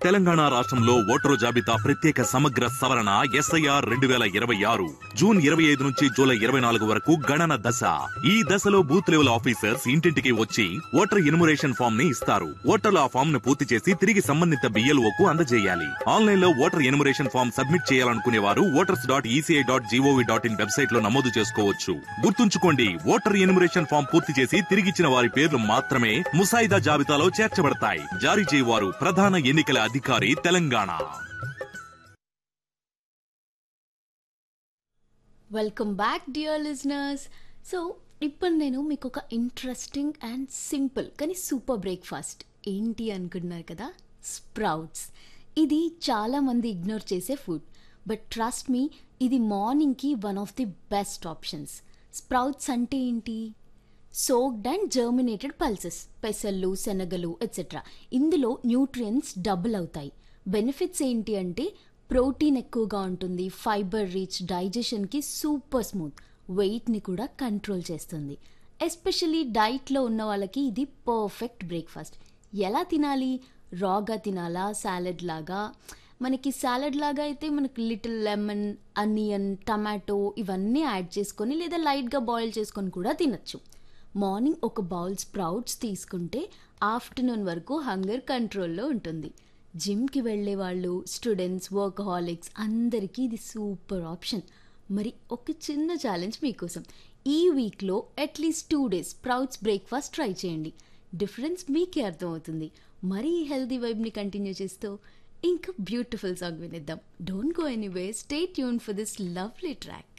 తెలంగాణ రాష్ట్రంలో ఓటరు జాబితా ప్రత్యేక సమగ్ర సవరణ ఎస్ఐఆర్ రెండు వేల ఇరవై ఆరు జూన్ ఇరవై ఐదు నుంచి జూలై ఇరవై నాలుగు వరకు గణన దశ ఈ దశలో బూత్ లెవెల్ ఆఫీసర్స్ ఇంటింటికి వచ్చి ఓటర్ ఇన్మురేషన్ ఫామ్ ని ఇస్తారు ఓటర్లు ఆ ఫామ్ ను పూర్తి చేసి తిరిగి సంబంధిత బిఎల్ఓ కు అందజేయాలి ఆన్లైన్ లో ఓటర్ ఇన్మురేషన్ ఫామ్ సబ్మిట్ చేయాలనుకునే వారు voters dot ECI dot GOV dot in website లో నమోదు చేసుకోవచ్చు గుర్తుంచుకోండి ఓటర్ ఇన్మురేషన్ ఫామ్ పూర్తి చేసి తిరిగిచ్చిన వారి పేర్లు మాత్రమే ముసాయిదా జాబితాలో చేర్చబడతాయి జారీ చేయవారు ప్రధాన ఎన్నికల అధికారి Telangana welcome back dear listeners so ఇప్పుడు నేను మీకు ఒక ఇంట్రెస్టింగ్ అండ్ సింపుల్ కానీ సూపర్ బ్రేక్ఫాస్ట్ ఏంటి అనుకుంటున్నారు కదా స్ప్రౌట్స్ ఇది చాలామంది ఇగ్నోర్ చేసే ఫుడ్ బట్ ట్రస్ట్ మీ ఇది మార్నింగ్కి one of the best options sprouts అంటే ఏంటి సోక్డ్ అండ్ జర్మినేటెడ్ పల్సెస్ పెసళ్ళు శనగలు ఎట్సెట్రా ఇందులో న్యూట్రియన్స్ డబుల్ అవుతాయి బెనిఫిట్స్ ఏంటి అంటే ప్రోటీన్ ఎక్కువగా ఉంటుంది ఫైబర్ రిచ్ డైజెషన్కి సూపర్ స్మూత్ వెయిట్ని కూడా కంట్రోల్ చేస్తుంది ఎస్పెషలీ డైట్లో ఉన్న వాళ్ళకి ఇది పర్ఫెక్ట్ బ్రేక్ఫాస్ట్ ఎలా తినాలి రాగా తినాలా సాలెడ్ లాగా మనకి సాలెడ్ లాగా అయితే మనకి లిటిల్ లెమన్ అనియన్ టమాటో ఇవన్నీ యాడ్ చేసుకొని లేదా లైట్గా బాయిల్ చేసుకొని కూడా తినచ్చు మార్నింగ్ ఒక బౌల్ స్ప్రౌట్స్ తీసుకుంటే ఆఫ్టర్నూన్ వరకు హంగర్ కంట్రోల్లో ఉంటుంది జిమ్కి వెళ్ళే వాళ్ళు స్టూడెంట్స్ వర్కహాలిక్స్ అందరికీ ఇది సూపర్ ఆప్షన్ మరి ఒక చిన్న ఛాలెంజ్ మీకోసం ఈ వీక్లో at least two days sprouts breakfast try చేయండి డిఫరెన్స్ మీకే అర్థమవుతుంది మరి ఈ హెల్తీ వైబ్ని కంటిన్యూ చేస్తూ ఇంకా బ్యూటిఫుల్ సాంగ్ వినిద్దాం don't go anyway stay tune for this lovely track